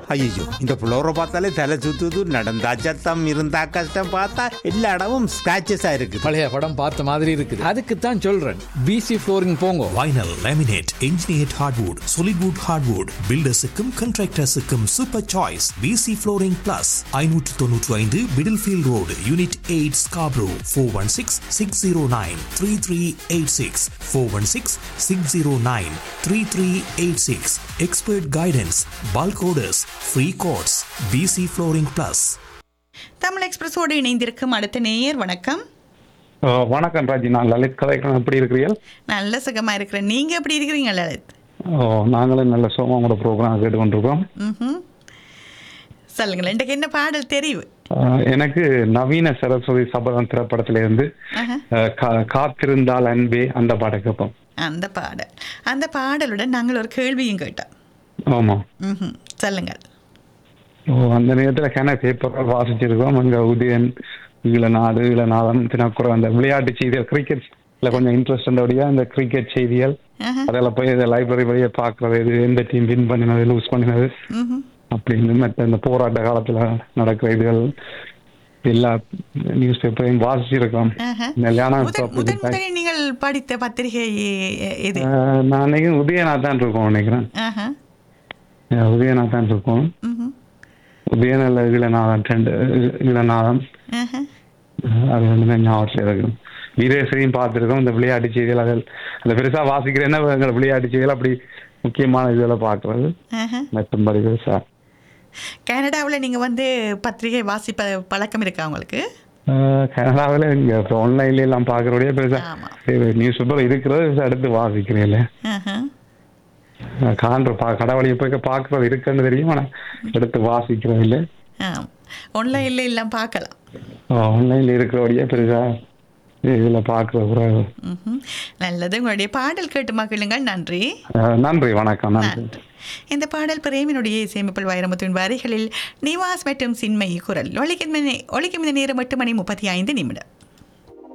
ஐயோ இந்த ஃப்ளோரை பார்த்தாலே தலை சுத்துது நடந்தா சத்தம் இருந்தா கஷ்டம் பார்த்தா எல்லா இடமும் ஸ்கிராச்சஸா இருக்கு பழைய படம் பார்த்த மாதிரி இருக்குது அதுக்கு தான் சொல்றேன் பிசி ஃப்ளோரிங் போங்க vinyl laminate engineered hardwood solid wood hardwood பில்டர்ஸுக்கும் கண்ட்ராக்டர்ஸுக்கும் super choice PC flooring plus ஐநூற்று தொன்னூற்று ஐந்து middle field road unit eight Scarborough four one six six zero nine three three eight six four one six six zero nine three three eight six expert guidance bulk orders free quotes PC flooring plus Tamil எக்ஸ்பிரஸோடு இணைந்திருக்கும் அடுத்த நேயர் வணக்கம் ஓ, வணக்கம் ராஜி நான் லலித் கதைக்கிறேன் எப்படி இருக்கிறீர்கள் நல்ல சுகமா இருக்கிறேன் நீங்க எப்படி இருக்கிறீங்க லலித் ஓ நாங்களும் நல்ல சோமா உங்களோட ப்ரோக்ராம் கேட்டுக்கொண்டிருக்கோம் ம்ஹும். சொல்லுங்களேன் இன்றைக்கு என்ன பாடல் தெரிவு அஹ், எனக்கு நவீன சரஸ்வதி சபதம் திரைப்படத்திலிருந்து ஆஹா. அஹ், கா- காத்திருந்தால் அன்பே அந்த பாட்டை கேட்போம் அந்த பாடல் அந்த பாடலுடன் நாங்கள் ஒரு கேள்வியும் கேட்டோம் ஆமாம் ம்ஹும். சொல்லுங்கள் ஓ அந்த நேரத்தில் கன பேப்பர்கள் வாசிச்சிருக்கோம் அங்கே உதயன் ஈழநாடு ஈழநாதம் தினக்குறை அந்த விளையாட்டு செய்திகள் கிரிக்கெட்ல கொஞ்சம் இன்ட்ரெஸ்ட் இருந்தபடியா அந்த கிரிக்கெட் செய்திகள் ஆஹா. அதெல்லாம் போய் லைப்ரரி வழியே பார்க்கறது இது எந்த டீம் வின் பண்ணினது லூஸ் பண்ணினது ம்ஹும். அப்படின்னு மற்ற இந்த போராட்ட காலத்துல நடக்கிற இதுகள் எல்லா நியூஸ் பேப்பரையும் வாசிச்சிருக்கோம் ஆஹா. கல்யாணம் முதன் முதன் முதலில் நீங்கள் படித்த பத்திரிகை எ- எது ஆஹ் நான் நினைக்கிறேன் உதயநாத் தான் இருக்கோம் நினைக்கிறேன் ஆஹா. ஆஹ் உதயநாத் தான் இருக்கோம் ம்ஹும். உதயநல்ல இளநாதம் ரெண்டு இளநாதம் ஆஹா. ஆஹ் அது வந்து தான் ஞாபகத்தில் இருக்கும் வீரேசரையும் பார்த்துருக்கோம் இந்த விளையாட்டு செய்திகள் அதில் அந்த பெருசா வாசிக்கிறேன்னா எங்களை விளையாட்டு செய்திகள் அப்படி முக்கியமான இதுகளை பார்க்கறது ஆஹா. மற்றபடி பெருசா கனடாவில் நீங்கள் வந்து பத்திரிகை வாசிப்ப பழக்கம் இருக்கா உங்களுக்கு கனடாவில் இங்கே ஆன்லைன்ல எல்லாம் பார்க்குறோடைய பெருசா ஆமா. நியூஸ் பேப்பர் இருக்கிறது பெருசா எடுத்து வாசிக்கிறேன் ஆஹா. காண்ற பா கடவுளைய போய் பார்க்கறது இருக்குன்னு தெரியும் ஆனால் எடுத்து வாசிக்கிறது இல்லை ஆம் ஆன்லைனில் எல்லாம் பார்க்கலாம் ஆன்லைன்ல இருக்கிறபடியே பெருசா இதுல பார்க்கறது கூட ம்ஹும். நல்லது உங்களுடைய பாடல் கேட்டு மகிழுங்கள் நன்றி அஹ், நன்றி வணக்கம் நன்றி நன்றி இந்த பாடல் பிரேமினுடைய இசையமைப்பில் வைரமுத்துவின் வரிகளில் நிவாஸ் மற்றும் சின்மயி குரல் ஒழிக்கும் இந்த நே- ஒழிக்கும் இந்த நேரம் எட்டு மணி முப்பத்தி ஐந்து நிமிடம்